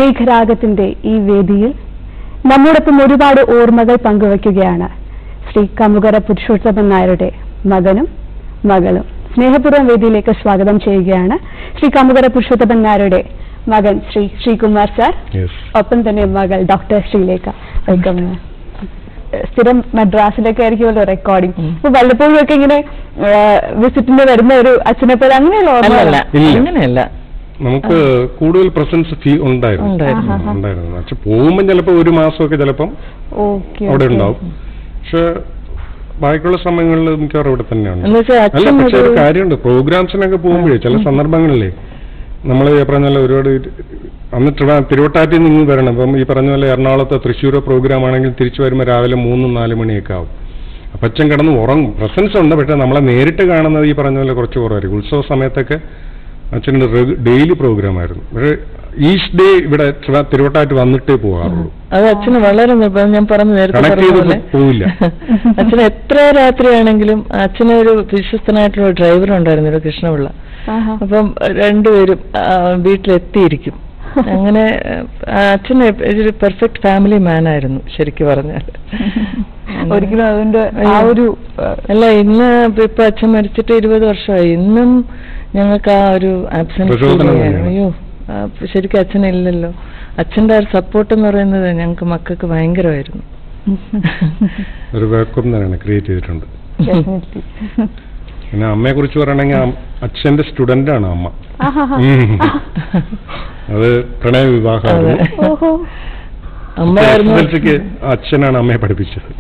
മേഘരാഗത്തിന്റെ ഈ വേദിയിൽ നമ്മോടൊപ്പം ഒരുപാട് ഓർമ്മകൾ പങ്കുവയ്ക്കുകയാണ് ശ്രീ കമുകര പുരുഷോത്തമൻ നായരുടെ മകനും മകളും സ്നേഹപൂർവ്വം വേദിയിലേക്ക് സ്വാഗതം ചെയ്യുകയാണ് ശ്രീ കമുകര പുരുഷോത്തമൻ നായരുടെ മകൻ ശ്രീ ശ്രീകുമാർ സാർ യെസ് ഒപ്പം തന്നെ മകൾ ഡോക്ടർ ശ്രീലേഖ വെൽക്കം മാം. സ്ഥിരം മദ്രാസിലൊക്കെ ആയിരിക്കുമല്ലോ റെക്കോർഡിംഗ് ഉം. ഇപ്പൊ വല്ലപ്പോഴും ഒക്കെ ഇങ്ങനെ വിസിറ്റിന് വരുന്ന ഒരു അച്ഛനെ പോലെ അങ്ങനെയുള്ള അല്ലല്ല ഓർമ്മകളാ? ഇല്ല. അങ്ങനെയല്ല നമുക്ക് കൂടുതൽ പ്രസൻസ് ഫീ ഉണ്ടായിരുന്നു ഉണ്ടായിരുന്നു. ഉം, ഉണ്ടായിരുന്നു പക്ഷെ പോകുമ്പോൾ ചിലപ്പോൾ ഒരു മാസമൊക്കെ ചിലപ്പം ഓക്കെ അവിടെ ഓക്കെ. ഉണ്ടാവും പക്ഷെ ബാക്കിയുള്ള സമയങ്ങളിൽ മിക്കവാറും ഇവിടെ തന്നെയാണ് എന്ന് വെച്ചാൽ അല്ല അച്ഛൻ പക്ഷെ ഒരു ഒരു- കാര്യമുണ്ട് പ്രോഗ്രാംസിനൊക്കെ പോകുമ്പോഴേ ചില സന്ദർഭങ്ങളിലേ നമ്മൾ പറഞ്ഞ പോലെ ഒരുപാട് അന്ന് ട്രിവാ- തിരുവട്ടാറ്റിൽ നിന്ന് ഇങ്ങ് വരണം അപ്പം ഈ പറഞ്ഞ പോലെ എറണാകുളത്തെ തൃശ്ശൂർ പ്രോഗ്രാം ആണെങ്കിൽ തിരിച്ചു വരുമ്പോൾ രാവിലെ മൂന്നും നാല് മണിയൊക്കെ ആവും അപ്പം അച്ഛൻ കിടന്ന് ഉറങ്ങും പ്രസൻസ് ഉണ്ട് പക്ഷെ നമ്മളെ നേരിട്ട് കാണുന്നത് ഈ പറഞ്ഞ പോലെ കുറച്ച് കുറവായിരിക്കും ഉത്സവ സമയത്തൊക്കെ അച്ഛൻ്റെ ഡെയിലി പ്രോഗ്രാം ആയിരുന്നു പക്ഷേ ഈച്ച് ഡേ ഇവിടെ ട്രിവാ- തിരുവട്ടാറ്റ് വന്നിട്ടേ പോകാറുള്ളൂ അത് അച്ഛന് വളരെ നിർബന്ധം ഞാൻ പറഞ്ഞു നേരത്തെ Connect പറഞ്ഞ ചെയ്ത് പോലെ പോവില്ല. അച്ഛന് എത്ര രാത്രിയാണെങ്കിലും അച്ഛന് ഒരു വിശ്വസ്തനായിട്ടുള്ള ഡ്രൈവർ ഉണ്ടായിരുന്നു ഒരു കൃഷ്ണപിള്ള ആഹാ. അപ്പം രണ്ടുപേരും ആ, വീട്ടിലെത്തിയിരിക്കും അങ്ങനെ ആ, അച്ഛൻ ഒരു പെർഫെക്റ്റ് ഫാമിലി മാൻ ആയിരുന്നു ശരിക്കും പറഞ്ഞാൽ ഒരിക്കലും അതുകൊണ്ട് ആ അയ്യോ. ഒരു അല്ല ഇന്ന് ഇപ്പൊ അച്ഛൻ മരിച്ചിട്ട് ഇരുപത് വർഷമായി ഇന്നും ഞങ്ങൾക്ക് ആ ഒരു ആബ്സെൻസ് പ്രചോദനം തന്നെയാണ്. അയ്യോ ആ, ശരിക്കും അച്ഛനില്ലല്ലോ അച്ഛന്റെ ആ സപ്പോർട്ട് എന്ന് പറയുന്നത് ഞങ്ങൾക്ക് മക്കൾക്ക് ഭയങ്കരമായിരുന്നു ഒരു വേക്കം തന്നെയാണ് ക്രിയേറ്റ് ചെയ്തിട്ടുണ്ട് definitely. പിന്നെ അമ്മയെ കുറിച്ച് പറയണമെങ്കിൽ അം- അച്ഛന്റെ സ്റ്റുഡന്റ് ആണ് അമ്മ ആഹാഹാ. ഉം. അത് പ്രണയ വിവാഹമായിരുന്നു അതെ. ഓഹോ അമ്മയായിരുന്നു എസ്എസ്എൽസിക്ക് അച്ഛനാണ് അമ്മയെ പഠിപ്പിച്ചത്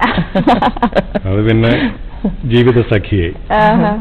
അത് പിന്നെ ജീവിത സഖിയായി ആഹാ.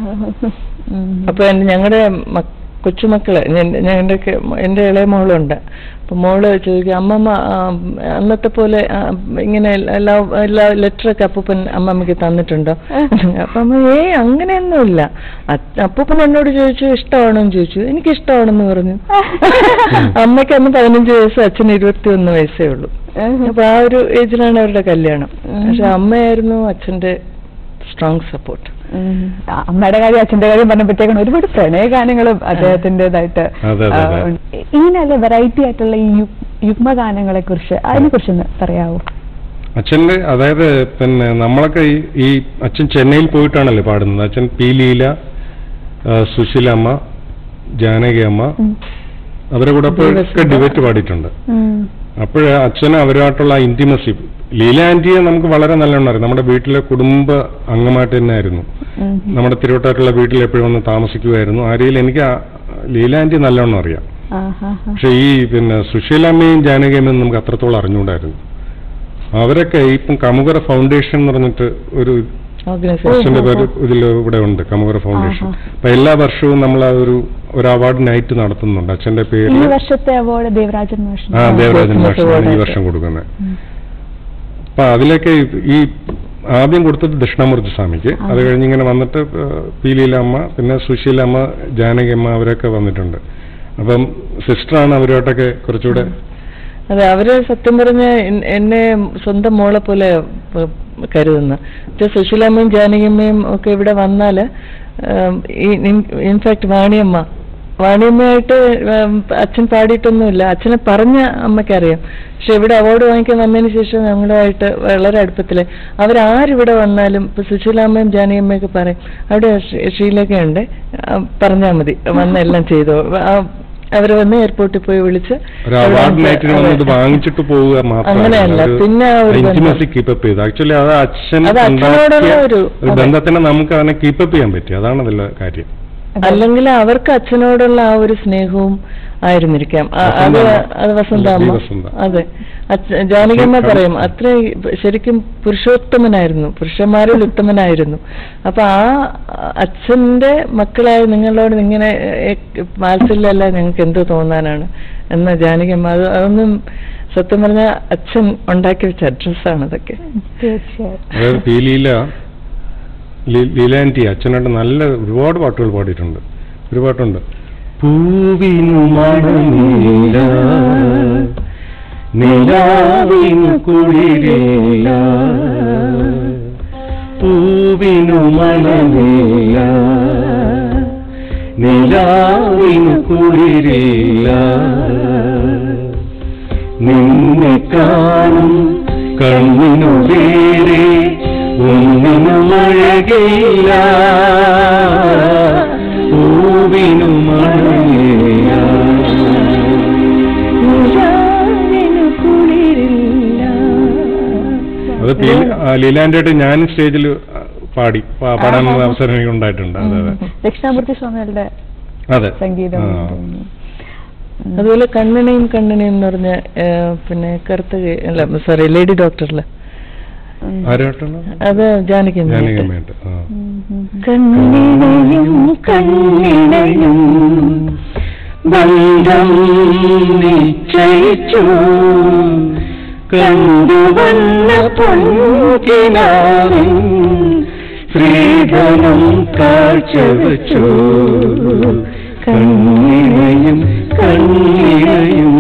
അപ്പൊ ഞങ്ങളുടെ കൊച്ചുമക്കള് ഞാൻ- ഞാൻ എൻ്റെ ഒക്കെ- എൻ്റെ ഇളയ മോളുണ്ട് അപ്പൊ മോള് ചോദിക്കും അമ്മമ്മ ആ, അന്നത്തെ പോലെ ആ, ഇങ്ങനെ എല്ലാ എല്ലാ ലെറ്ററൊക്കെ അപ്പൂപ്പൻ അമ്മമ്മക്ക് തന്നിട്ടുണ്ടോ അപ്പൊ അമ്മ ഏ അങ്ങനെയൊന്നുമില്ല അ- അപ്പൂപ്പൻ എന്നോട് ചോദിച്ചു ഇഷ്ടമാണോ എന്ന് ചോദിച്ചു എനിക്ക് ഇഷ്ടമാണെന്ന് പറഞ്ഞു അമ്മയ്ക്ക് അന്ന് പതിനഞ്ച് വയസ്സ് അച്ഛന് ഇരുപത്തി ഒന്ന് വയസ്സേ ഉള്ളൂ അപ്പൊ ആ ഒരു ഏജിലാണ് അവരുടെ കല്യാണം പക്ഷെ അമ്മയായിരുന്നു അച്ഛന്റെ സ്ട്രോങ് സപ്പോർട്ട് ഉം. ആ, അമ്മയുടെ കാര്യം അച്ഛന്റെ കാര്യം പറഞ്ഞപ്പോഴത്തേക്കാണ് ഒരുപാട് പ്രണയഗാനങ്ങളും അദ്ദേഹത്തിൻ്റെതായിട്ട് അതെ, അതെ, അതെ. ഇങ്ങനെയല്ല വെറൈറ്റി ആയിട്ടുള്ള ഈ യു- യുഗ്മഗാനങ്ങളെ കുറിച്ച് അതിനെ കുറിച്ചൊന്ന് പറയാവോ അച്ഛന്റെ അതായത് പിന്നെ നമ്മളൊക്കെ ഈ- ഈ അച്ഛൻ ചെന്നൈയിൽ പോയിട്ടാണല്ലോ പാടുന്നത് അച്ഛൻ പി ലീല ആ, സുശീലമ്മ ജാനകി അമ്മ ഉം. അവരെ കൂടെ ഒക്കെ ദേവസ്വം. ഡിബേറ്റ് പാടിയിട്ടുണ്ട് ഉം. അപ്പോഴ് അച്ഛന് അവരുമായിട്ടുള്ള ഇന്റിമസി ലീല ആന്റിയെ നമുക്ക് വളരെ നല്ലോണം അറിയാം നമ്മുടെ വീട്ടിലെ കുടുംബ അംഗമായിട്ട് തന്നെ ആയിരുന്നു ഉം. നമ്മുടെ തിരുവട്ടാറ്റുള്ള വീട്ടിൽ എപ്പോഴും വന്ന് താമസിക്കുമായിരുന്നു ആ രീതിയിൽ എനിക്ക് ആ ലീല ആന്റി നല്ലോണം അറിയാം ആഹാഹാ. പക്ഷെ ഈ പിന്നെ സുശീലാമ്മയും ജാനകിയമ്മയും നമുക്ക് അത്രത്തോളം അറിഞ്ഞുകൂടായിരുന്നു അവരൊക്കെ ഇപ്പം കമുകര ഫൗണ്ടേഷൻ എന്ന് പറഞ്ഞിട്ട് ഒരു അച്ഛന്റെ പേര് ഇതിൽ ഇവിടെ ഉണ്ട് കമുകര ഫൗണ്ടേഷൻ ആഹാ. അപ്പൊ എല്ലാ വർഷവും നമ്മൾ ആ ഒരു ഒരു അവാർഡ് നൈറ്റ് നടത്തുന്നുണ്ട് അച്ഛന്റെ ഈ പേരിൽ വർഷത്തെ അവാർഡ് ദേവരാജൻ മാഷിന് ആ ദേവരാജൻ ക്രിസ്മസ് മാഷാണ് ഈ അവാർഡായിട്ട്. വർഷം കൊടുക്കുന്നത് അപ്പൊ അതിലേക്ക് ഈ ആദ്യം കൊടുത്തത് ദക്ഷിണാമൂർത്തി സ്വാമിക്ക് അത് കഴിഞ്ഞ് ഇങ്ങനെ വന്നിട്ട് പി ലീലമ്മ പിന്നെ സുശീലമ്മ ജാനകിയമ്മ അവരൊക്കെ വന്നിട്ടുണ്ട് അപ്പം സിസ്റ്ററാണ് അവരുമായിട്ടൊക്കെ കുറച്ചുകൂടെ അതെ അവര് സത്യം പറഞ്ഞ എൻ- എന്നെ സ്വന്തം മോളെ പോലെ പ- കരുതുന്നു പക്ഷെ സുശീലാമ്മയും ജാനകിയമ്മയും ഒക്കെ ഇവിടെ വന്നാല് ഇൻഫാക്ട് വാണിയമ്മ വാണിയമ്മയായിട്ട് ഉം, അച്ഛൻ പാടിയിട്ടൊന്നുമില്ല അച്ഛനെ പറഞ്ഞ അമ്മയ്ക്കറിയാം പക്ഷെ ഇവിടെ അവാർഡ് വാങ്ങിക്കാൻ വന്നതിന് ശേഷം ഞങ്ങളുമായിട്ട് വളരെ അടുപ്പത്തില് അവരാരിവിടെ വന്നാലും ഇപ്പൊ സുശീലാമ്മയും ജാനകിയമ്മയൊക്കെ പറയും അവിടെ ശ്രീ- ശ്രീലേഖയുണ്ട് ആ, പറഞ്ഞാൽ മതി വന്ന് എല്ലാം ചെയ്തോ ആ, അവര് വന്ന് എയർപോർട്ടിൽ പോയി വിളിച്ച് ഒരു അവിടെ അവാർഡ് നമുക്ക് നൈറ്റിന് വന്നിട്ട് അതെ. വാങ്ങിച്ചിട്ട് പോവുക അങ്ങനെയല്ല. പിന്നെ ആ ഒരു ഇന്റിമസി ബന്ധം. കീപ്പപ്പ് ചെയ്ത് ആക്ച്വലി അത് അച്ഛൻ അത് അച്ഛനോടുള്ള ഉണ്ടാക്കിയ ഒരു- ഒരു അതെ. ബന്ധത്തിനെ നമുക്ക് അതിനെ കീപ്പപ്പ് ചെയ്യാൻ പറ്റി അതാണ് അതിലെ കാര്യം അല്ലെങ്കിൽ അവർക്ക് അച്ഛനോടുള്ള ആ ഒരു സ്നേഹവും ആയിരുന്നിരിക്കാം ആ, അത് വസന്ത. അത് വസന്ത അല്ല, അമ്മ വസന്ത. അതെ അച്ഛ- ജാനകിയമ്മ ശരി, പറയും അത്ര ശരിക്കും പുരുഷോത്തമനായിരുന്നു പുരുഷന്മാരിൽ ഉത്തമനായിരുന്നു അപ്പൊ ആ അച്ഛന്റെ മക്കളായ നിങ്ങളോട് ഇങ്ങനെ വാത്സല്യമല്ല ഞങ്ങൾക്ക് എന്ത് തോന്നാനാണ് എന്ന് ജാനകിയമ്മ അത് അതൊന്നും സത്യം പറഞ്ഞ അച്ഛൻ ഉണ്ടാക്കി വെച്ച അഡ്രസ്സാണ് അതൊക്കെ തീർച്ചയായും അതായത് പി ലീല ലീ- ലീലാൻറ്റി അച്ഛനായിട്ട് നല്ല ഒരുപാട് പാട്ടുകൾ പാടിയിട്ടുണ്ട് ഒരു പാട്ടുണ്ട് പൂവിനു മണമില്ല നിലാവിനു കുളിരില്ല പൂവിനു മണമില്ല നിലാവിനു കുളിരില്ല കാണും കണ്ണിനു വേറെ ഒന്നിനും അഴകയില്ല പൂവിനും അഴകില്ല നിലാവിനു കുളിരില്ല അത് പി- ആ, ലീലാൻ്റെയായിട്ട് ഞാൻ സ്റ്റേജിൽ പാടി പാ- പാടാനുള്ള അവസരം എനിക്ക് ഉണ്ടായിട്ടുണ്ട് അതെ അതെ ദക്ഷിണാമൂർത്തി സ്വാമികളുടെ അതെ സംഗീതം ആ. തോന്നുന്നു. അതുപോലെ കണ്ണണയും കണ്ണണയും എന്ന് പറഞ്ഞ ഏ, പിന്നെ കറുത്ത കൈ- അല്ല സോറി ലേഡി ഡോക്ടറില് ഉം. ആരായിട്ടുള്ള അത് ജാനകി ജാനകമ്മയായിട്ട് ആ ഉം, ഉം. കണ്ണിണയും കണ്ണിണയും ബന്ധം നിശ്ചയിച്ചു കണ്ടുവന്ന പൊൻകിനാവിൻ ശ്രീധനം കാഴ്ചവെച്ചു കണ്ണിണയും കണ്ണിണയും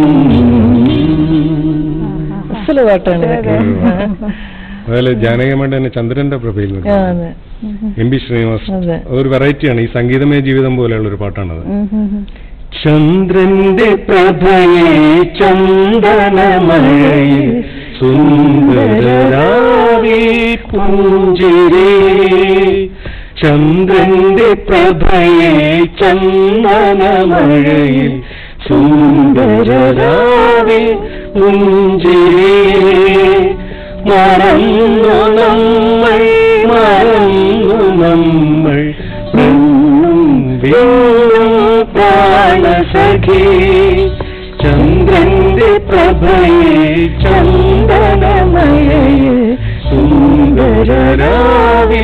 അസല് പാട്ടാണ് ഇതൊക്കെ. അതുപോലെ ജാനകമ്മയുടെ തന്നെ ചന്ദ്രന്റെ പ്രഭയിൽ ആ, അതെ എം പി ശ്രീനിവാസ് അതെ. അതൊരു വെറൈറ്റിയാണ് ഈ സംഗീതമയ ജീവിതം പോലെയുള്ള ഒരു പാട്ടാണത് ഉം, ഉം, ഉം. ചന്ദ്രന്റെ പ്രഭയെ ചന്ദനമഴയിൽ സുന്ദരാവി പൂഞ്ചിരേ ചന്ദ്രന്റെ പ്രഭയെ ചന്ദനമഴയിൽ സുന്ദരാവി പുഞ്ചിരേ മറന്നു നമ്മൾ മറന്നു നമ്മൾ പെണ്ണും വീണും പ്രാണസഖി ചന്ദ്രന്റെ പ്രഭയെ ചന്ദനമയയിൽ സുന്ദരരാവി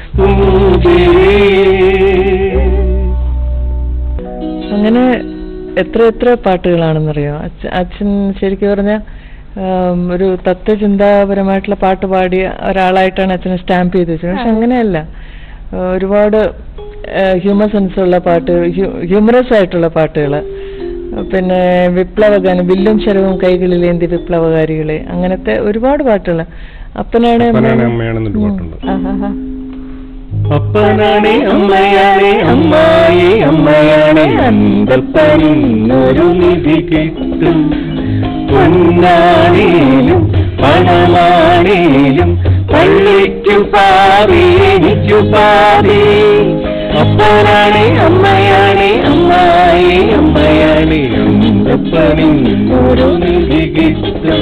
അങ്ങനെ എത്ര എത്ര പാട്ടുകളാണെന്നറിയോ അച്ഛ- അച്ഛൻ ശരിക്കും പറഞ്ഞ ഒരു തത്വചിന്താപരമായിട്ടുള്ള പാട്ട് പാടിയ ഒരാളായിട്ടാണ് അച്ഛനെ സ്റ്റാമ്പ് ചെയ്ത് വെച്ചത് പക്ഷെ അങ്ങനെയല്ല ആ, ഒരുപാട് ഹ്യൂമർ സെൻസ് ഉള്ള പാട്ട് ഹ്യൂമറസ് ആയിട്ടുള്ള പാട്ടുകൾ പിന്നെ വിപ്ലവഗാനം വില്ലും ശരവും കൈകളിലേന്തി വിപ്ലവകാരികളെ അങ്ങനത്തെ ഒരുപാട് പാട്ടുകൾ അപ്പനാണ് അപ്പനാണ് അമ്മയാണെന്നൊരു പാട്ടുണ്ട് ആഹാഹാ. അപ്പനാണേ അമ്മയാണേ അമ്മായി അമ്മയാണേ അന്തപ്പനിന്നൊരു നിധി കിട്ടും പൊന്നാണേലും പണമാണേലും പള്ളിക്കു പാവി എനിക്കു പാവി അപ്പനാണേ അമ്മയാണേ അമ്മായി അമ്മയാണേ അന്തപ്പനിന്നൊരു നിധി കിട്ടും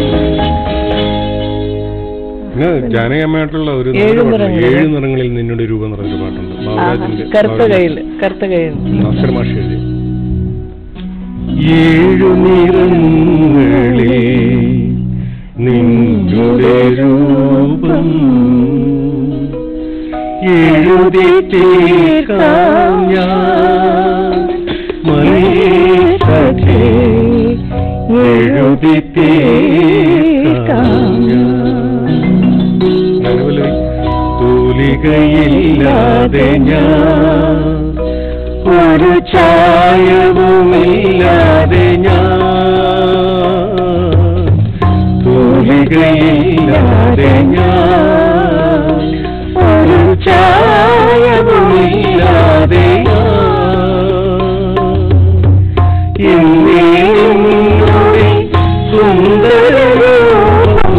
പിന്നെ ജാനകമ്മയായിട്ടുള്ള ഒരു ഏഴ് നല്ല പാട്ടുണ്ട്. നിറങ്ങളിൽ. ഏഴ് നിറങ്ങളിൽ നിന്നോട് രൂപം എന്ന് പറഞ്ഞൊരു പാട്ടുണ്ട് ബാബുരാജിന്റെ കറുത്ത കയ്യിൽ കറുത്ത കയ്യിൽ ഭാസ്കർ മാഷ് എഴുതി ഏഴു നിറങ്ങളിൽ നിന്നുടെ രൂപം എഴുതി തീർക്കാം ഞാൻ മനസ്സേ എഴുതി തീർക്കാം ഞാൻ അനുപല്ലവി തൂലികയില്ലാതെ ഞാൻ ഒരു ചായവുമില്ലാതെ ഞാൻ തൂലികയില്ലാതെ ഞാൻ ഒരു ചായവുമില്ലാതെ ഞാൻ എന്നേ സുന്ദര രൂപം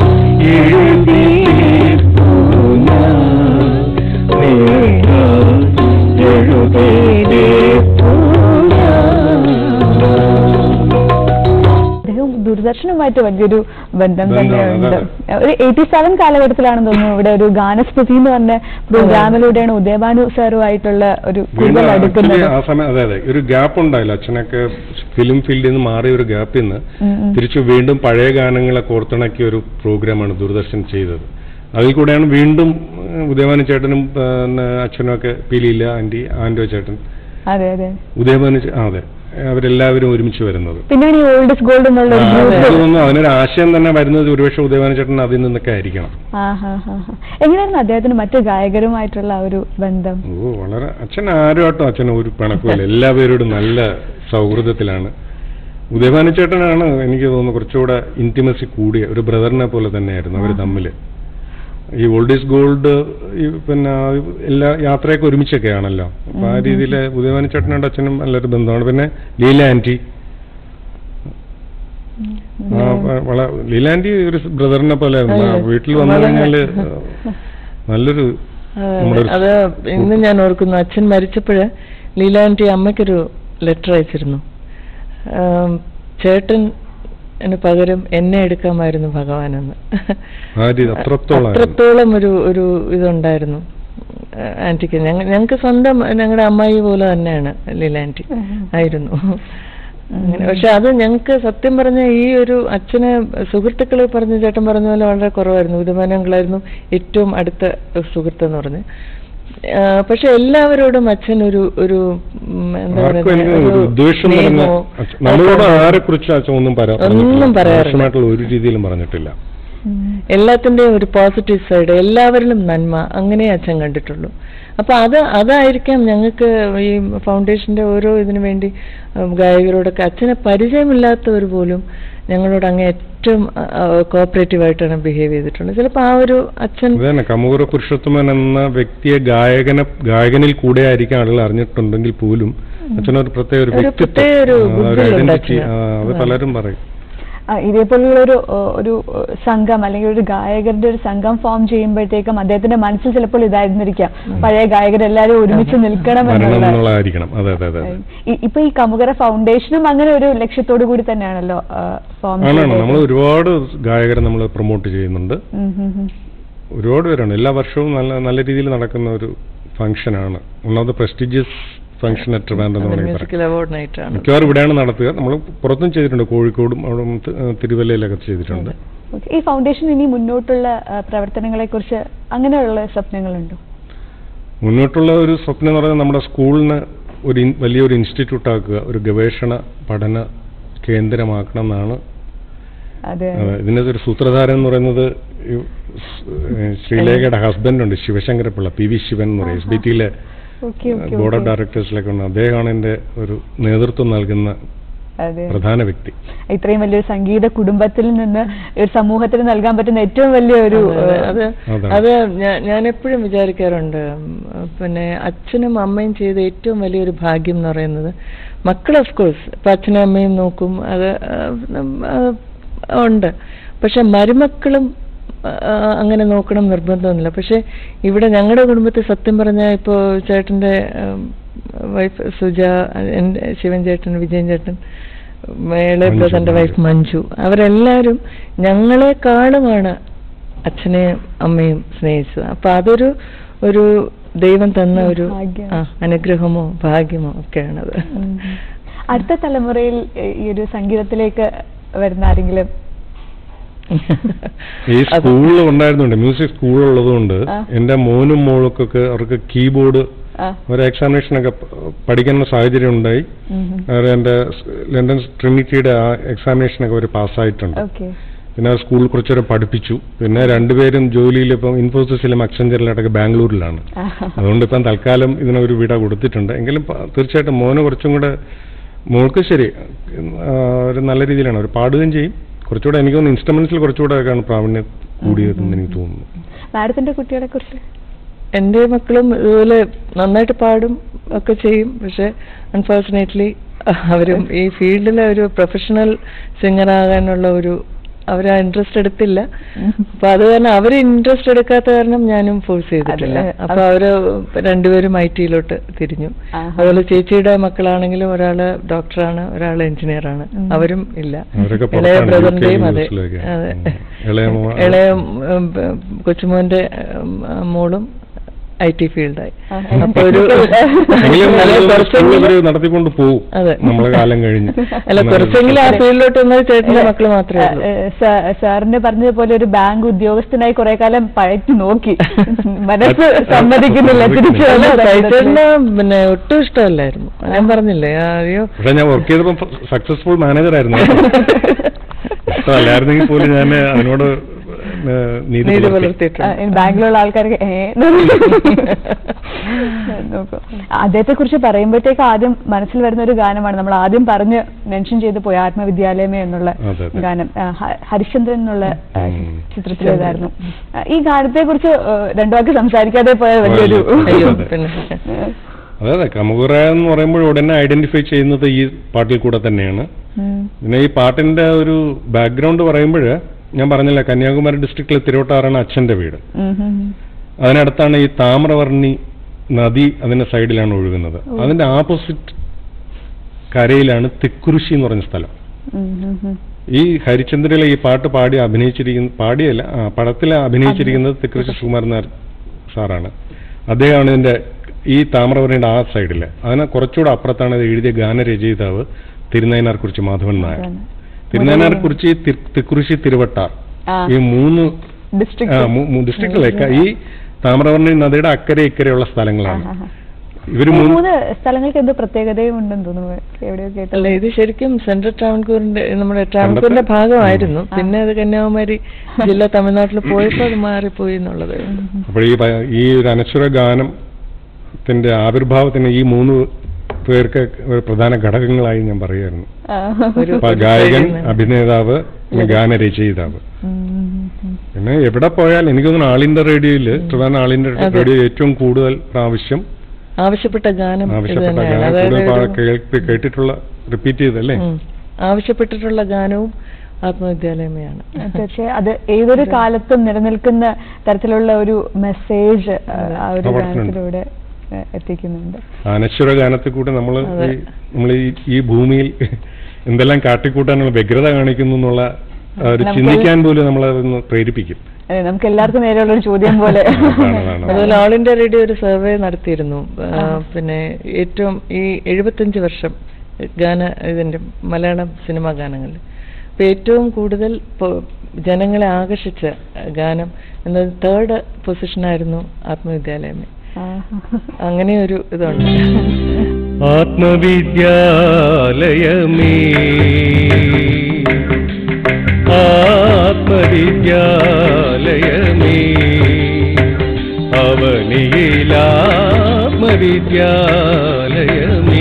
എഴുതിയേപ്പൂ ഞാൻ നേരാൽ എഴുതിയേപ്പൂ ഞാൻ അദ്ദേഹം ദൂരദർശനുമായിട്ട് വലിയൊരു ബന്ധം ബന്ധമാണ്, തന്നെയുണ്ട് അതെ. ഒരു എയ്റ്റി സെവൻ കാലഘട്ടത്തിലാണെന്ന് തോന്നുന്നു ഇവിടെ ഒരു ഗാനസ്മൃതി എന്ന് പറഞ്ഞ പ്രോഗ്രാമിലൂടെയാണ് ഉദയഭാനു സാറുമായിട്ടുള്ള ഒരു വീണ്ടും കൂടുതൽ actually അടുക്കുന്നത് ആ സമയം അതെ അതെ ഒരു ഗ്യാപ്പ് ഉണ്ടായില്ല അച്ഛനൊക്കെ ഫിലിം ഫീൽഡിൽ നിന്ന് മാറിയ ഒരു ഗ്യാപ്പിൽ നിന്ന് ഉം, ഉം. തിരിച്ചു വീണ്ടും പഴയ ഗാനങ്ങളെ കോർത്തിണക്കിയ ഒരു പ്രോഗ്രാമാണ് ദൂരദർശൻ ചെയ്തത് അതിൽ കൂടെയാണ് വീണ്ടും ഏഹ്, ഉദയഭാനു ചേട്ടനും പിന്നെ അച്ഛനും ഒക്കെ പീലിയില്ല ആന്റി ആന്റോ ചേട്ടൻ അതെ അതെ ഉദയഭാനു ചേ- ആ, അതെ അവരെല്ലാവരും ഒരുമിച്ച് വരുന്നത് പിന്നെയാണ് ഈ ഓൾഡസ്റ്റ് ഗോൾഡ് എന്നുള്ള ഒരു ആ, ഗ്രൂപ്പ് എനിക്ക് തോന്നുന്നു അതിനൊരു ആശയം തന്നെ വരുന്നത് ഒരുപക്ഷെ ഉദയഭാനു ചേട്ടൻ അതിൽ നിന്നൊക്കെ ആയിരിക്കണം എങ്ങനെയായിരുന്നു അദ്ദേഹത്തിന് മറ്റു ഗായകരുമായിട്ടുള്ള ആ ഒരു ബന്ധം ഓ വളരെ അച്ഛൻ ആരുമായിട്ടും അച്ഛൻ ഒരു പിണക്കുമില്ല എല്ലാവരോടും നല്ല സൗഹൃദത്തിലാണ് ഉദയഭാനു ചേട്ടനാണ് എനിക്ക് തോന്നുന്നു കുറച്ചുകൂടെ ഇന്റിമസി കൂടിയ ഒരു ബ്രദറിനെ പോലെ തന്നെയായിരുന്നു അവർ തമ്മിൽ ഈ ഓൾഡ് ഈസ് ഗോൾഡ് പിന്നെ എല്ലാ യാത്രയൊക്കെ ഒരുമിച്ചൊക്കെ ആണല്ലോ അപ്പൊ ആ രീതിയിൽ ഉദയഭാനു ചേട്ടനോട് അച്ഛനും നല്ലൊരു ബന്ധമാണ് പിന്നെ ലീല ആന്റി ആ, വ- വള- ലീലാൻഡി ഒരു ബ്രദറിനെ പോലെ ആയിരുന്നു. ആ, അതെ. വീട്ടിൽ വന്നു വളരെ- കഴിഞ്ഞാല് നല്ലൊരു അതെ, നമ്മുടെ ഒരു അത് ഇന്ന് ഞാൻ ഓർക്കുന്നു അച്ഛൻ മരിച്ചപ്പോഴ് ലീലാൻറ്റി അമ്മയ്ക്കൊരു ലെറ്റർ അയച്ചിരുന്നു ആം, ചേട്ടൻ ന് പകരം എന്നെ എടുക്കാമായിരുന്നു ഭഗവാനെന്ന് ആ രീതി അത്രത്തോളം അത്രത്തോളം ഒരു ഒരു ഇതുണ്ടായിരുന്നു ആന്റിക്ക് ഞങ്ങ ഞങ്ങൾക്ക് സ്വന്തം ഞങ്ങളുടെ അമ്മായി പോലെ തന്നെയാണ് ലീലാൻറ്റി ആയിരുന്നു അങ്ങനെ പക്ഷെ അത് ഞങ്ങൾക്ക് സത്യം പറഞ്ഞ ഈ ഒരു അച്ഛന് സുഹൃത്തുക്കൾ പറഞ്ഞ ചേട്ടൻ പറഞ്ഞ പോലെ വളരെ കുറവായിരുന്നു വിധമാനങ്ങളായിരുന്നു ഏറ്റവും അടുത്ത സുഹൃത്ത് എന്ന് പറഞ്ഞ് ആ, പക്ഷെ എല്ലാവരോടും അച്ഛൻ ഒരു ഒരു ഉം, എന്താ ആർക്കും എനിക്ക് പറയുക ഒരു ഉദ്ദേശം നിറഞ്ഞ സ്നേഹമോ, അച്ഛ- നമ്മളോട് ആരെ കുറിച്ച് അച്ഛൻ ഒന്നും പറയാ- ഒന്നും പറഞ്ഞിട്ടില്ല. പറയാറില്ല. മോശമായിട്ടുള്ള ഒരു രീതിയിലും പറഞ്ഞിട്ടില്ല എല്ലാത്തിന്റെയും ഒരു പോസിറ്റീവ് സൈഡ് എല്ലാവരിലും നന്മ അങ്ങനെ അച്ഛൻ കണ്ടിട്ടുള്ളൂ അപ്പൊ അത് അതായിരിക്കാം ഞങ്ങൾക്ക് ഈ ഫൗണ്ടേഷന്റെ ഓരോ ഇതിനു വേണ്ടി ഉം, ഗായകരോടൊക്കെ അച്ഛനെ പരിചയമില്ലാത്തവർ പോലും ഞങ്ങളോട് അങ്ങ് ഏറ്റവും കോപ്പറേറ്റീവ് ആയിട്ടാണ് ബിഹേവ് ചെയ്തിട്ടുള്ളത് ചിലപ്പോൾ ആ ഒരു അച്ഛൻ അത് തന്നെ കമുകുറ പുരുഷോത്തമൻ എന്ന വ്യക്തിയെ ഗായകനെ ഗായകനിൽ കൂടെ ആയിരിക്കും ആളുകൾ അറിഞ്ഞിട്ടുണ്ടെങ്കിൽ പോലും അച്ഛനൊരു പ്രത്യേക ഒരു ഒരു വ്യക്തിത്വം പ്രത്യേക ഒരു ആ, ഒരു goodwill ഉണ്ട് ഐഡന്റിറ്റി അച്ഛന്. അത് പലരും പറയും ആ, ഇതേപോലുള്ള ഒരു ഏഹ്, ഒരു ഏഹ്, സംഘം അല്ലെങ്കിൽ ഒരു ഗായകരുടെ ഒരു സംഘം ഫോം ചെയ്യുമ്പോഴത്തേക്കും അദ്ദേഹത്തിന്റെ മനസ്സിൽ ചിലപ്പോൾ ഇതായിരുന്നിരിക്കാം പഴയ ഗായകരെല്ലാരും ഒരുമിച്ച് നിൽക്കണം മരണം എന്നുള്ള എന്നുള്ളതായിരിക്കണം അതെ അതെ അതെ അതെ. ഇ- ഇപ്പൊ ഈ കമുകര ഫൗണ്ടേഷനും അങ്ങനെ ഒരു ലക്ഷ്യത്തോടു കൂടി തന്നെയാണല്ലോ ഫോം ആണാണ് നമ്മൾ ഒരുപാട് ഗായകരെ നമ്മൾ പ്രൊമോട്ട് ചെയ്യുന്നുണ്ട് ഒരുപാട് പേരാണ് എല്ലാ വർഷവും നല്ല നല്ല രീതിയിൽ നടക്കുന്ന ഒരു ഫംഗ്ഷനാണ് one of the prestigious function at Trivandrum എന്ന് വേണമെങ്കിൽ പറയാം മ്യൂസിക്കൽ അവാർഡ് നൈറ്റാണ് മിക്കവാറും ഇവിടെയാണ് നടത്തുക നമ്മൾ പുറത്തും ചെയ്തിട്ടുണ്ട് കോഴിക്കോടും അവിടെ തിരുവല്ലയിലൊക്കെ ചെയ്തിട്ടുണ്ട് ഈ ഫൗണ്ടേഷൻ ഇനി മുന്നോട്ടുള്ള പ്രവർത്തനങ്ങളെ കുറിച്ച് അങ്ങനെയുള്ള സ്വപ്നങ്ങളുണ്ടോ മുന്നോട്ടുള്ള ഒരു സ്വപ്നം എന്ന് പറയുന്നത് നമ്മുടെ സ്കൂളിന് ഒരു ഇൻ- വലിയൊരു ഇൻസ്റ്റിറ്റ്യൂട്ട് ആക്കുക ഒരു ഗവേഷണ പഠന കേന്ദ്രമാക്കണം എന്നാണ് അതെ അതെ, ഇതിന്റെ ഒരു സൂത്രധാരൻ എന്ന് പറയുന്നത് ഈ സ്- ഏഹ് ശ്രീലേഖയുടെ ഹസ്ബൻഡ് ഉണ്ട് ശിവശങ്കരപ്പിള്ള പി വി ശിവൻ എന്ന് പറയും എസ് ബി ടിയിലെ ഓക്കെ ഓക്കെ ബോർഡ് ഓഫ് ഡയറക്ടേഴ്സിലൊക്കെ ഉണ്ട് അദ്ദേഹമാണ് എന്റെ ഒരു നേതൃത്വം നൽകുന്ന അതെ പ്രധാന വ്യക്തി ഇത്രയും വലിയൊരു സംഗീത കുടുംബത്തിൽ നിന്ന് ഒരു സമൂഹത്തിന് നൽകാൻ പറ്റുന്ന ഏറ്റവും വലിയൊരു അതെ, അത് അതാണ്. അത് ഞാൻ- ഞാൻ എപ്പോഴും വിചാരിക്കാറുണ്ട് ഉം, പിന്നെ അച്ഛനും അമ്മയും ചെയ്ത ഏറ്റവും വലിയൊരു ഭാഗ്യം എന്ന് പറയുന്നത് മക്കൾ ഓഫ് കോഴ്സ് ഇപ്പൊ അച്ഛനും അമ്മയും നോക്കും അത് ആ, ഉം, ആ, ഉണ്ട് പക്ഷെ മരുമക്കളും ആ, അങ്ങനെ നോക്കണം നിർബന്ധമൊന്നുമില്ല പക്ഷെ ഇവിടെ ഞങ്ങളുടെ കുടുംബത്തിൽ സത്യം പറഞ്ഞാൽ ഇപ്പോൾ ചേട്ടൻ്റെ വൈഫ് സുജ എൻ്റെ ശിവൻ ചേട്ടൻ വിജയൻ ചേട്ടൻ മേളെ മഞ്ജു, ബ്രദറിന്റെ വൈഫ് മഞ്ജു അവരെല്ലാവരും ഞങ്ങളെക്കാളുമാണ് അച്ഛനെയും അമ്മയും സ്നേഹിച്ചത് അപ്പൊ അതൊരു ഒരു ദൈവം തന്ന ഒരു ഭാഗ്യം. ആ, അനുഗ്രഹമോ ഭാഗ്യമോ ഒക്കെയാണത് ഉം. അടുത്ത തലമുറയിൽ ഈ ഒരു സംഗീതത്തിലേക്ക് വരുന്ന ആരെങ്കിലും ഈ സ്കൂളിൽ ഉണ്ടായിരുന്നുണ്ട് മ്യൂസിക് സ്കൂളുള്ളതുകൊണ്ട് ആ. എന്റെ മോനും മോൾക്കൊക്കെ അവർക്ക് കീബോർഡ് ആ, ഒരു എക്സാമിനേഷനൊക്കെ പ- പഠിക്കുന്ന സാഹചര്യം ഉണ്ടായി ഉം. അവർ എൻ്റെ സ് ലണ്ടൻ ട്രിനിറ്റിയുടെ ആ എക്സാമിനേഷനൊക്കെ അവർ പാസ്സായിട്ടുണ്ട് ഓക്കെ പിന്നെ ആ സ്കൂളിൽ കുറച്ചേരം പഠിപ്പിച്ചു പിന്നെ രണ്ടുപേരും ജോലിയിൽ ഇപ്പം ഇൻഫോസിസിലും അക്സഞ്ചറിലായിട്ടൊക്കെ ബാംഗ്ലൂരിലാണ് ആഹാ. അതുകൊണ്ട് ഇപ്പം തൽക്കാലം ഇതിനൊരു വിട കൊടുത്തിട്ടുണ്ട് എങ്കിലും പ- തീർച്ചയായിട്ടും മോന് കുറച്ചും കൂടെ മോൾക്ക് ശരി ആ, ഒരു നല്ല രീതിയിലാണ് അവർ പാടുകയും ചെയ്യും കുറച്ചുകൂടെ എനിക്ക് തോന്നുന്നു ഇൻസ്ട്രുമെന്റ്സിൽ കുറച്ചുകൂടെ ഒക്കെയാണ് പ്രാവീണ്യം കൂടിയതെന്ന് എനിക്ക് തോന്നുന്നു മാഡത്തിന്റെ കുട്ടികളെ കുറിച്ച് എൻ്റെ മക്കളും ഇതുപോലെ നന്നായിട്ട് പാടും ഒക്കെ ചെയ്യും പക്ഷെ അൺഫോർച്ചുനേറ്റ്ലി അവരും ഈ ഫീൽഡിലെ ഒരു പ്രൊഫഷണൽ സിംഗർ ആകാനുള്ള ഒരു അവർ ആ ഇൻട്രസ്റ്റ് എടുത്തില്ല അപ്പൊ അത് കാരണം അവർ ഇൻട്രസ്റ്റ് എടുക്കാത്ത കാരണം ഞാനും ഫോഴ്സ് ചെയ്തിട്ടില്ല അതെ, അപ്പൊ അവര് രണ്ടുപേരും ഐ ടിയിലോട്ട് തിരിഞ്ഞു ആഹാ. അതുപോലെ ചേച്ചിയുടെ മക്കളാണെങ്കിലും ഒരാള് ഡോക്ടറാണ് ഒരാള് എഞ്ചിനീയർ ആണ് ഉം. അവരും ഇല്ല അവരൊക്കെ ഇളയ പുറത്താണ്, ബ്രദറിന്റെയും UK, അതെ US ലൊക്കെ. അതെ ഉം. ഇളയ മോ- ഇളയ ഉം, ബ- കൊച്ചുമോന്റെ ഉം, മോളും ഐ ടി ഫീൽഡായി ആ, അപ്പൊ ഒരു എങ്കിലും അല്ല, ഒരു സ്കൂൾ കുറച്ചെങ്കിലും ഇവര് നടത്തിക്കൊണ്ട് പോകും അതെ. നമ്മളെ കാലം കഴിഞ്ഞ് അല്ല കുറച്ചെങ്കിലും ആ ഫീൽഡിലോട്ട് വന്നത് ചേട്ടന്റെ മക്കള് മാത്രമേ ഉള്ളൂ ഏ, ഏ, സാ- സാറിന് പറഞ്ഞതുപോലെ ഒരു ബാങ്ക് ഉദ്യോഗസ്ഥനായി കുറെ കാലം പഴച്ചു നോക്കി മനസ്സ് സമ്മതിക്കുന്നില്ല തിരിച്ചു അല്ല വന്ന സൈറ്റേട്ടന് പിന്നെ ഒട്ടും ഇഷ്ടമല്ലായിരുന്നു ഞാൻ പറഞ്ഞില്ലേ ആ, അയ്യോ പക്ഷെ ഞാൻ വർക്ക് ചെയ്തപ്പോ സക്സസ്ഫുൾ മാനേജർ ആയിരുന്നു ഇഷ്ടമല്ലായിരുന്നെങ്കിൽ പോലും ഞാൻ അതിനോട് ഏഹ്, നീതി നീതി പുലർത്തി. പുലർത്തിയിട്ടുണ്ട് ബാങ്കിലുള്ള ആൾക്കാർക്ക് ഏ നോക്കൂ. അദ്ദേഹത്തെ കുറിച്ച് പറയുമ്പോഴത്തേക്ക് ആദ്യം മനസ്സിൽ വരുന്ന ഒരു ഗാനമാണ് നമ്മൾ ആദ്യം പറഞ്ഞ് മെൻഷൻ ചെയ്തു പോയി ആത്മവിദ്യാലയമേ എന്നുള്ള അതെ, അതെ. ഗാനം ആ, ഹ- ഹരിശ്ചന്ദ്രൻ എന്നുള്ള ആ, ഉം. ചിത്രത്തിലേതായിരുന്നു ആ, ഈ ഗാനത്തെ കുറിച്ച് രണ്ടു വാക്ക് സംസാരിക്കാതെ പോയ വലിയൊരു അതെ, അയ്യോ അതെ. പിന്നെ അതെ അതെ കമുകുറ എന്ന് പറയുമ്പോൾ ഉടനെ ഐഡന്റിഫൈ ചെയ്യുന്നത് ഈ പാട്ടിൽ കൂടെ തന്നെയാണ് ഉം. പിന്നെ ഈ പാട്ടിന്റെ ഒരു ബാക്ക്ഗ്രൗണ്ട് പറയുമ്പോൾ ഞാൻ പറഞ്ഞില്ല കന്യാകുമാരി ഡിസ്ട്രിക്റ്റിലെ തിരുവട്ടാറാണ് അച്ഛന്റെ വീട് ഉം, ഉം, ഉം. അതിനടുത്താണ് ഈ താമ്രവർണ്ണി നദി അതിന്റെ സൈഡിലാണ് ഒഴുകുന്നത് അതിന്റെ ആപ്പോസിറ്റ് കരയിലാണ് തിക്കുറിശി എന്ന് പറഞ്ഞ സ്ഥലം ഉം, ഉം, ഉം. ഈ ഹരിചന്ദ്രയിലെ ഈ പാട്ട് പാടി അഭിനയിച്ചിരിക്കുന്ന പാടിയല്ല ആ, പടത്തിൽ അഭിനയിച്ചിരിക്കുന്നത് തിക്കുറിശി സുകുമാർ നായർ സാറാണ് അദ്ദേഹമാണ് ഇതിന്റെ ഈ താമ്രവർണ്ണയുടെ ആ സൈഡില് അതിന് കുറച്ചുകൂടെ അപ്പുറത്താണ് ഇത് എഴുതിയ ഗാനരചയിതാവ് തിരുനയനാർ കുറിച്ച് മാധവൻ നായർ അതാണ്. തിരുനയനാർ കുറിച്ച് തിക്കുറിശി തിരുവട്ടാർ ആ, ഈ മൂന്ന് district. ഡിസ്ട്രിക്റ്റിലേക്ക് ഈ താമ്രവർണ്ണി നദിയുടെ അക്കരെ ഇക്കരെയുള്ള സ്ഥലങ്ങളാണ് ആ, ആ, ആ. ഇവര് ഈ മൂന്ന് മൂന്ന് സ്ഥലങ്ങൾക്ക് എന്തോ പ്രത്യേകതയും ഉണ്ടെന്ന് തോന്നുന്നു എവിടെയോ കേട്ടത് അല്ല ഇത് ശരിക്കും സെൻട്രൽ ട്രാവൻകൂറിന്റെ നമ്മുടെ ട്രാവൻകൂറിന്റെ പണ്ടത്തെ- ഭാഗമായിരുന്നു പിന്നെ അത് കന്യാകുമാരി ജില്ല തമിഴ്നാട്ടിൽ പോയപ്പോൾ അത് മാറിപ്പോയി എന്നുള്ളത് അപ്പോൾ ഈ പ- ഈ ഒരു അനശ്വര ഗാനത്തിന്റെ ആവിർഭാവത്തിന് ഈ മൂന്ന് പേർക്ക് ഒരു പ്രധാന ഘടകങ്ങളായി ഞാൻ പറയുമായിരുന്നു ആ. ഒരു അപ്പൊ ഒരു ഗായകൻ side ന്ന്. അഭിനേതാവ് പിന്നെ ഗാനരചയിതാവ് ഉം, ഉം, ഉം. പിന്നെ എവിടെ പോയാൽ എനിക്ക് തോന്നുന്നു ആൾ ഇന്ത്യ റേഡിയോയിൽ ട്രിവാൻഡ്രം ആൾ ഇന്ത്യ അതെ. റേഡിയോ ഏറ്റവും കൂടുതൽ പ്രാവശ്യം ആവശ്യപ്പെട്ട ഗാനം ഇത് ആവശ്യപ്പെട്ട തന്നെയാണ് ഗാനം അതായത് കൂടുതൽ ഒരു- പാ- കേൾപ്പി- കേട്ടിട്ടുള്ള റിപ്പീറ്റ് ചെയ്തല്ലേ ഉം. ആവശ്യപ്പെട്ടിട്ടുള്ള ഗാനവും ആത്മവിദ്യാലയമയാണ് തീർച്ചയായും അത് ഏതൊരു കാലത്തും നിലനിൽക്കുന്ന തരത്തിലുള്ള ഒരു മെസ്സേജ് ആ ഒരു പകർത്തുന്നുണ്ട്. ഗാനത്തിലൂടെ ആ, എത്തിക്കുന്നുണ്ട് അനശ്വര ഗാനത്തിൽ കൂടെ നമ്മൾ അതെ. നമ്മൾ ഈ ഈ ഭൂമിയിൽ എന്തെല്ലാം കാട്ടിക്കൂട്ടാനുള്ള വ്യഗ്രത കാണിക്കുന്നു എന്നുള്ള ആ, ഒരു നമുക്ക് ചിന്തിക്കാൻ പോലും നമ്മളതൊന്ന് പ്രേരിപ്പിക്കും അതെ, നമുക്ക് എല്ലാവർക്കും നേരെയുള്ള ഒരു ചോദ്യം പോലെ അതാണ്, അതാണ്. അതുപോലെ ഓൾ ഇന്ത്യ റേഡിയോ ഒരു സർവേ നടത്തിയിരുന്നു ആ, പിന്നെ ഏറ്റവും ഈ എഴുപത്തഞ്ച് വർഷം ഗാന ഇതിന്റെ മലയാളം സിനിമാ ഗാനങ്ങളിൽ അപ്പൊ ഏറ്റവും കൂടുതൽ പൊ- ജനങ്ങളെ ആകർഷിച്ച ഗാനം എന്നത് തേർഡ് പൊസിഷനായിരുന്നു ആത്മവിദ്യാലയമേ ആ. അങ്ങനെ ഒരു ഇതുണ്ട് ആത്മവിദ്യാലയമേ ആത്മവിദ്യാലയമേ അവനിയിലാത്മവിദ്യാലയമേ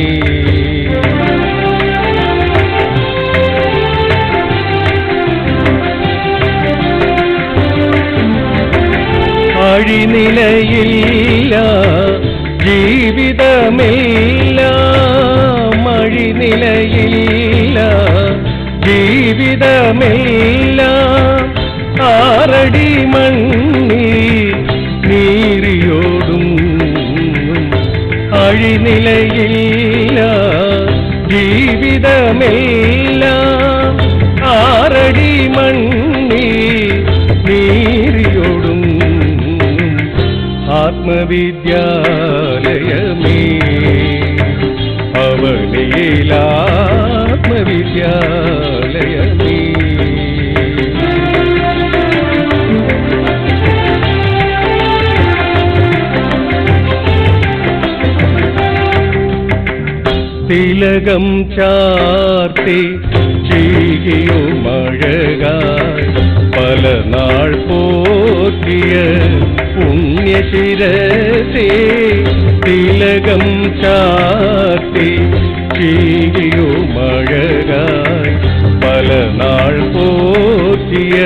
അഴിനിലയില്ല ജീവിതമില്ല മഴിനിലയില്ല ജീവിതമില്ല ആറടി മണ്ണി നീറിയോടും അഴിനിലയില്ല ജീവിതമില്ല ആറടി മണ്ണി നീറിയോടും ആത്മവിദ്യാലയമേ അവനിയിലാത്മവിദ്യാലയമേ തിലകം ചാർത്തി ചീകിയോ മഴകായി പല നാൾ പോറ്റിയ പുണ്യശിരസേ തിലകം ചാർത്തി ചീകിയോ മഴകായി പല നാൾ പോറ്റിയ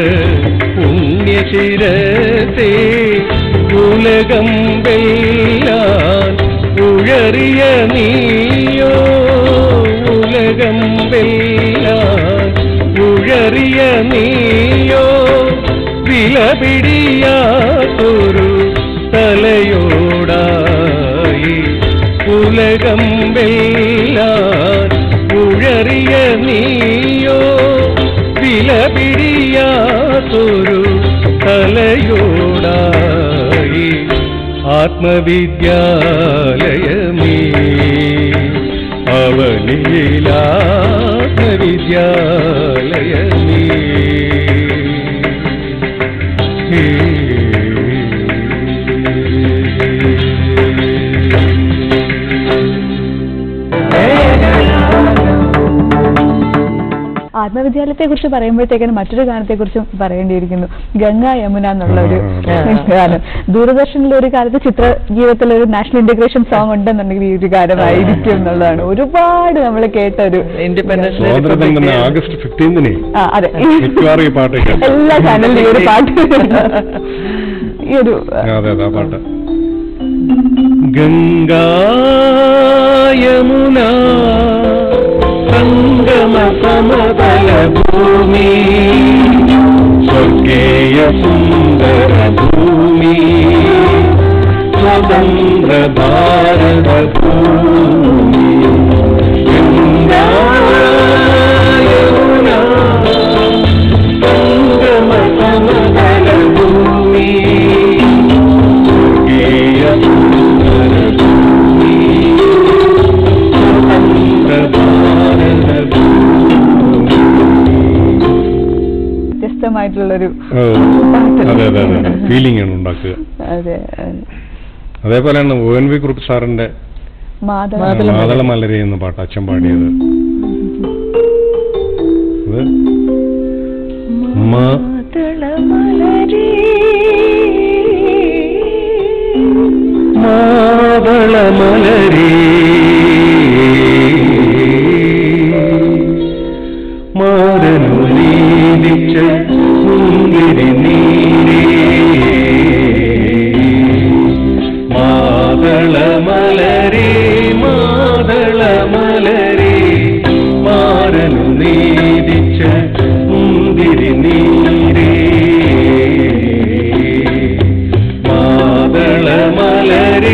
പുണ്യശിരസേ ഉലകം വെല്ലാൻ ഉഴറിയ നീയോ ഉലകം വെല്ലാൻ ഉഴറിയ നീയോ വിലപിടിയാത്തൊരു തലയോടായി ഉലകം വെല്ലാൻ ഉഴറിയ നീയോ വിലപിടിയാത്തൊരു തലയോടായി ആത്മവിദ്യാലയമേ അവനിയിലാത്മവിദ്യാലയമേ ആത്മവിദ്യാലയത്തെ കുറിച്ച് പറയുമ്പോഴത്തേക്കാണ് മറ്റൊരു ഗാനത്തെ കുറിച്ചും പറയേണ്ടിയിരിക്കുന്നു ഗംഗ യമുന എന്നുള്ള ഒരു ആ. ഗാനം ദൂരദർശനിലെ ഒരു കാലത്ത് ചിത്ര ജീവിതത്തിൽ ഒരു നാഷണൽ ഇന്റഗ്രേഷൻ സോങ് ഉണ്ടെന്നുണ്ടെങ്കിൽ ഈ ഒരു ഗാനമായിരിക്കും എന്നുള്ളതാണ് ഒരുപാട് നമ്മൾ കേട്ട ഒരു Independence സ്വാതന്ത്ര്യം തന്നെ ആഗസ്റ്റ് ഫിഫ്റ്റീൻതിനെ ആ അതെ മിക്കവാറും ഈ പാട്ട് കേൾക്കാം. എല്ലാ ചാനലിലും ഈ ഒരു പാട്ട് ഈ ഒരു അതെ അതെ ആ പാട്ട് ഗംഗാ യമുന സംഗമ സമതല ഭൂമി സ്വർഗേയ സുന്ദര ഭൂമി സ്വതന്ത്ര ഭാരത ഭൂമി ഗംഗാ യമുന സംഗമ സമതല ഭൂമി സ്വർഗീയ സുന്ദര ഭൂമി സ്വതന്ത്ര ഭാരത ഭൂമി വ്യത്യസ്തമായിട്ടുള്ളൊരു ഓ, അതെ അതെ അതെ ഫീലിംഗ് ആണ് ഉണ്ടാക്കുക അതെ അതേപോലെയാണ് ഒ എൻ വി കുറുപ്പ് സാറിന്റെ മാധവ മാതള മാതള മലരി എന്ന പാട്ട് അച്ഛൻ പാടിയത് അത് മ- മാതളമലരേ മാരനു നീലിച്ച മുന്തിരി നീരേ മാതളമലരേ മാതളമലരേ മാരനു നീലിച്ച മുന്തിരി നീരേ മാതളമലരേ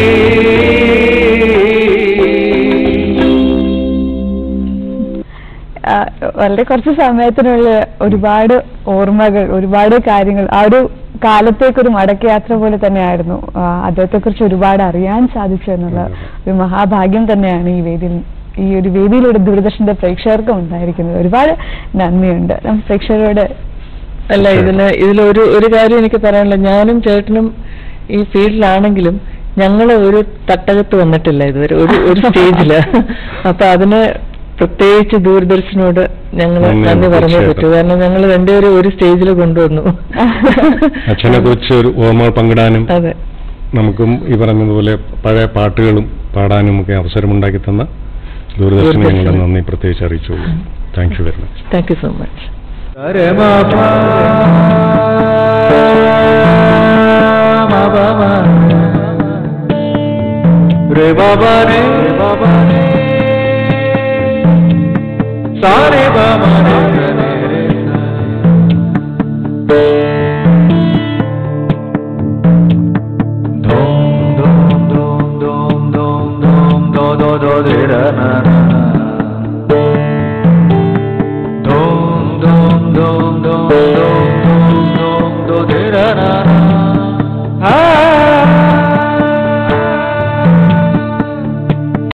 ആ, വളരെ കുറച്ച് സമയത്തിനുള്ളിൽ ഒരുപാട് ഓർമ്മകൾ ഒരുപാട് കാര്യങ്ങൾ ആ ഒരു കാലത്തേക്കൊരു മടക്കയാത്ര പോലെ തന്നെയായിരുന്നു അദ്ദേഹത്തെ കുറിച്ച് ഒരുപാട് അറിയാൻ സാധിച്ചു എന്നുള്ള ഒരു മഹാഭാഗ്യം തന്നെയാണ് ഈ വേദിയിൽ ഈ ഒരു വേദിയിലൂടെ ദൂരദർശന്റെ പ്രേക്ഷകർക്കും ഉണ്ടായിരിക്കുന്നത് ഒരുപാട് നന്ദിയുണ്ട് നമ്മൾ പ്രേക്ഷകരോട് അല്ല ഇതിന് ഇതിലൊരു ഒരു കാര്യം എനിക്ക് പറയാനുള്ള ഞാനും ചേട്ടനും ഈ ഫീൽഡിലാണെങ്കിലും ഞങ്ങൾ ഒരു തട്ടകത്ത് വന്നിട്ടില്ല ഇതുവരെ ഒരു ഒരു സ്റ്റേജില് അപ്പൊ അതിന് പ്രത്യേകിച്ച് ദൂരദർശനോട് ഞങ്ങൾ നന്ദി, നന്ദി പറഞ്ഞേ തീർച്ചയായിട്ടും. പറ്റൂ കാരണം ഞങ്ങൾ രണ്ടുപേരും ഒരു സ്റ്റേജിൽ കൊണ്ടുവന്നു അച്ഛനെ കുറിച്ച് ഒരു ഓർമ്മ പങ്കിടാനും അതെ നമുക്കും ഈ പറഞ്ഞതുപോലെ പഴയ പാട്ടുകളും പാടാനും ഒക്കെ അവസരമുണ്ടാക്കി തന്ന ദൂരദർശന ദൂരദർശന്. ഞങ്ങളുടെ നന്ദി പ്രത്യേകിച്ച് അറിയിച്ചോളൂ thank you very much thank you so much रे बाबा रे बाबा रे सारे बाबा रे रे रे धूम धूम धूम धूम धूम धूम दो दो दो दे रा ना ना ना